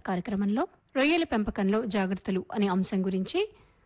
కార్యక్రమంలో రొయ్యల పెంపకంలో జాగ్రత్తలు అనే అంశం గురించి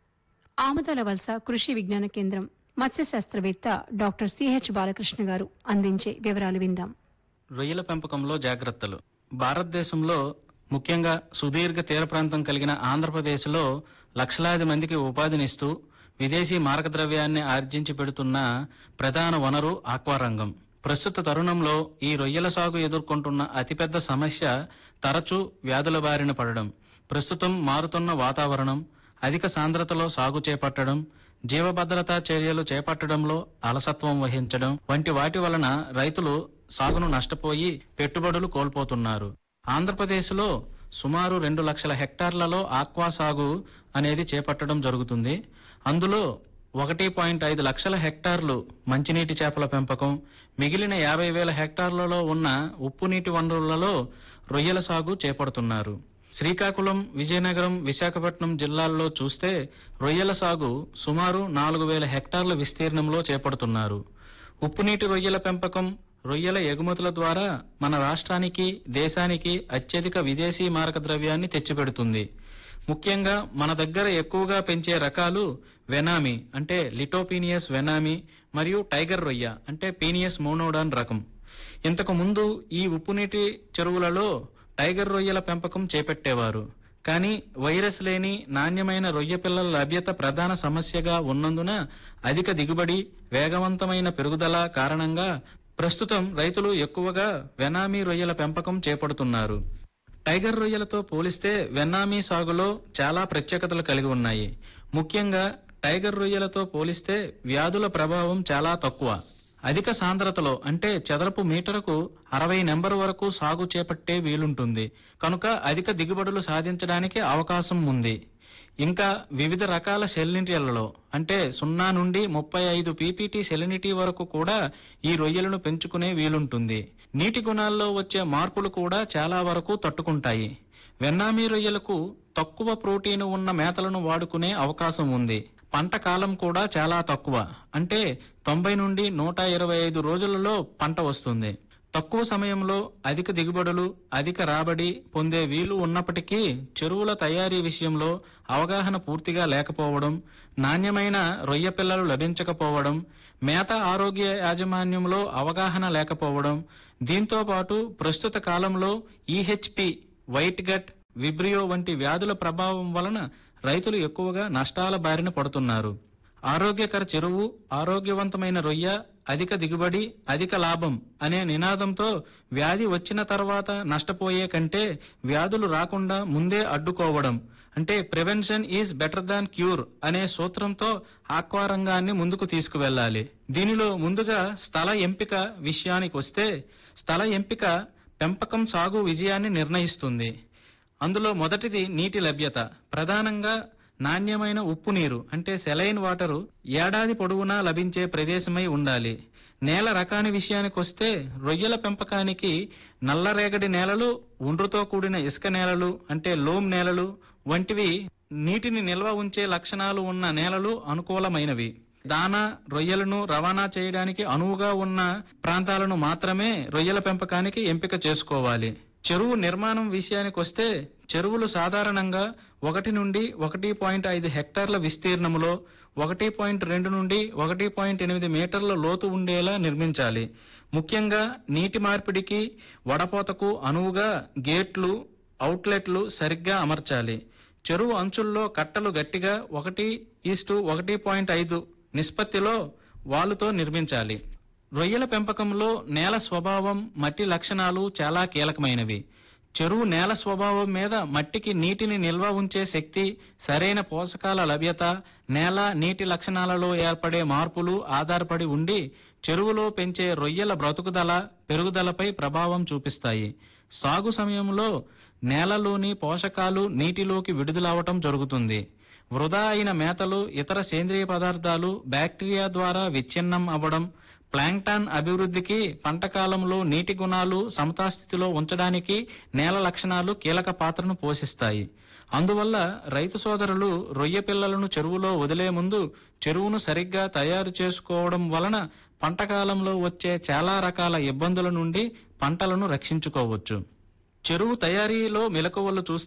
ఆముదాల వలస కృషి విజ్ఞాన కేంద్రం మత్స్య శాస్త్రవేత్త డాక్టర్ సిహెచ్ బాలకృష్ణ గారు అందించే వివరాలు విందాం రొయ్యల పెంపకంలో జాగ్రత్తలు భారతదేశంలో ముఖ్యంగా సుదీర్ఘ తీర ప్రాంతం కలిగిన ఆంధ్రప్రదేశ్లో లక్షలాది మందికి ఉపాధినిస్తూ విదేశీ మార్గద్రవ్యాన్ని ఆర్జించి పెడుతున్న ప్రధాన వనరు ఆక్వారంగం ప్రస్తుత తరుణంలో ఈ రొయ్యల సాగు ఎదుర్కొంటున్న అతిపెద్ద సమస్య తరచూ వ్యాధుల బారిన పడడం ప్రస్తుతం మారుతున్న వాతావరణం అధిక సాంద్రతలో సాగు చేపట్టడం జీవభద్రతా చర్యలు చేపట్టడంలో అలసత్వం వహించడం వంటి వాటి వలన రైతులు సాగును నష్టపోయి పెట్టుబడులు కోల్పోతున్నారు ఆంధ్రప్రదేశ్లో సుమారు రెండు లక్షల హెక్టార్లలో ఆక్వా సాగు అనేది చేపట్టడం జరుగుతుంది అందులో ఒకటి పాయింట్ ఐదు లక్షల హెక్టార్లు మంచినీటి చేపల పెంపకం మిగిలిన యాభై వేల హెక్టార్లలో ఉన్న ఉప్పు నీటి వనరులలో రొయ్యల సాగు చేపడుతున్నారు శ్రీకాకుళం విజయనగరం విశాఖపట్నం జిల్లాల్లో చూస్తే రొయ్యల సాగు సుమారు నాలుగు వేల హెక్టార్ల విస్తీర్ణంలో చేపడుతున్నారు ఉప్పునీటి రొయ్యల పెంపకం రొయ్యల ఎగుమతుల ద్వారా మన రాష్ట్రానికి దేశానికి అత్యధిక విదేశీ మారక ద్రవ్యాన్ని తెచ్చిపెడుతుంది ముఖ్యంగా మన దగ్గర ఎక్కువగా పెంచే రకాలు వెనామి అంటే లిటోపీనియస్ వెనామి మరియు టైగర్ రొయ్య అంటే పీనియస్ మోనోడాన్ రకం ఇంతకు ముందు ఈ ఉప్పునీటి చెరువులలో టైగర్ రొయ్యల పెంపకం చేపట్టేవారు కానీ వైరస్ లేని నాణ్యమైన రొయ్య పిల్లల లభ్యత ప్రధాన సమస్యగా ఉన్నందున అధిక దిగుబడి వేగవంతమైన పెరుగుదల కారణంగా ప్రస్తుతం రైతులు ఎక్కువగా వెనామీ రొయ్యల పెంపకం చేపడుతున్నారు టైగర్ రొయ్యలతో పోలిస్తే వెన్నామీ సాగులో చాలా ప్రత్యేకతలు కలిగి ఉన్నాయి ముఖ్యంగా టైగర్ రొయ్యలతో పోలిస్తే వ్యాధుల ప్రభావం చాలా తక్కువ అధిక సాంద్రతలో అంటే చదరపు మీటరుకు అరవై నెంబర్ వరకు సాగు చేపట్టే వీలుంటుంది కనుక అధిక దిగుబడులు సాధించడానికి అవకాశం ఉంది ఇంకా వివిధ రకాల సెలినిటీలలో అంటే సున్నా నుండి ముప్పై ఐదు పీపీటీ సెలినిటీ వరకు కూడా ఈ రొయ్యలను పెంచుకునే వీలుంటుంది నీటి గుణాల్లో వచ్చే మార్పులు కూడా చాలా వరకు తట్టుకుంటాయి వెన్నామీ రొయ్యలకు తక్కువ ప్రోటీన్ ఉన్న మేతలను వాడుకునే అవకాశం ఉంది పంట కాలం కూడా చాలా తక్కువ అంటే తొంభై నుండి నూట ఇరవై ఐదు రోజులలో పంట వస్తుంది తక్కువ సమయంలో అధిక దిగుబడులు అధిక రాబడి పొందే వీలు ఉన్నప్పటికీ చెరువుల తయారీ విషయంలో అవగాహన పూర్తిగా లేకపోవడం నాణ్యమైన రొయ్య పిల్లలు లభించకపోవడం మేత ఆరోగ్య యాజమాన్యంలో అవగాహన లేకపోవడం దీంతో పాటు ప్రస్తుత కాలంలో ఈహెచ్పి వైట్ గట్ విబ్రియో వంటి వ్యాధుల ప్రభావం వలన రైతులు ఎక్కువగా నష్టాల బారిన పడుతున్నారు ఆరోగ్యకర చెరువు ఆరోగ్యవంతమైన రొయ్య అధిక దిగుబడి అధిక లాభం అనే నినాదంతో వ్యాధి వచ్చిన తర్వాత నష్టపోయే కంటే వ్యాధులు రాకుండా ముందే అడ్డుకోవడం అంటే prevention is better than cure అనే సూత్రంతో ఆక్వా రంగాన్ని ముందుకు తీసుకువెళ్ళాలి దీనిలో ముందుగా స్థల ఎంపిక విషయానికి వస్తే స్థల ఎంపిక పెంపకం సాగు విజయాన్ని నిర్ణయిస్తుంది అందులో మొదటిది నీటి లభ్యత ప్రధానంగా నాణ్యమైన ఉప్పు నీరు అంటే సెలైన్ వాటరు ఏడాది పొడవునా లభించే ప్రదేశమై ఉండాలి నేల రకాని విషయానికి వస్తే రొయ్యల పెంపకానికి నల్లరేగడి నేలలు ఒండ్రుతో కూడిన ఇసుక నేలలు అంటే లోమ్ నేలలు వంటివి నీటిని నిల్వ ఉంచే లక్షణాలు ఉన్న నేలలు అనుకూలమైనవి దానా రొయ్యలను రవాణా చేయడానికి అనువుగా ఉన్న ప్రాంతాలను మాత్రమే రొయ్యల పెంపకానికి ఎంపిక చేసుకోవాలి చెరువు నిర్మాణం విషయానికి వస్తే చెరువులు సాధారణంగా ఒకటి నుండి ఒకటి పాయింట్ ఐదు హెక్టార్ల విస్తీర్ణములో ఒకటి పాయింట్ రెండు నుండి ఒకటి పాయింట్ ఎనిమిది మీటర్ల లోతు ఉండేలా నిర్మించాలి ముఖ్యంగా నీటి మార్పిడికి వడపోతకు అనువుగా గేట్లు అవుట్లెట్లు సరిగ్గా అమర్చాలి చెరువు అంచుల్లో కట్టలు గట్టిగా ఒకటి ఈస్టు ఒకటి పాయింట్ ఐదు నిష్పత్తిలో వాలుతో నిర్మించాలి రొయ్యల పెంపకంలో నేల స్వభావం మట్టి లక్షణాలు చాలా కీలకమైనవి చెరువు నేల స్వభావం మీద మట్టికి నీటిని నిల్వ ఉంచే శక్తి సరైన పోషకాల లభ్యత నేల నీటి లక్షణాలలో ఏర్పడే మార్పులు ఆధారపడి ఉండి చెరువులో పెంచే రొయ్యల బ్రతుకుదల పెరుగుదలపై ప్రభావం చూపిస్తాయి సాగు సమయంలో నేలలోని పోషకాలు నీటిలోకి విడుదలవటం జరుగుతుంది వృధా అయిన మేతలు ఇతర సేంద్రియ పదార్థాలు బ్యాక్టీరియా ద్వారా విచ్ఛిన్నం అవ్వడం ప్లాంక్టాన్ అభివృద్ధికి పంట కాలంలో నీటి గుణాలు సమతాస్థితిలో ఉంచడానికి నేల లక్షణాలు కీలక పాత్రను పోషిస్తాయి అందువల్ల రైతు సోదరులు రొయ్య పిల్లలను చెరువులో వదిలే ముందు చెరువును సరిగ్గా తయారు చేసుకోవడం వలన పంట కాలంలో వచ్చే చాలా రకాల ఇబ్బందుల నుండి పంటలను రక్షించుకోవచ్చు చెరువు తయారీలో మెలకువలు చూస్తే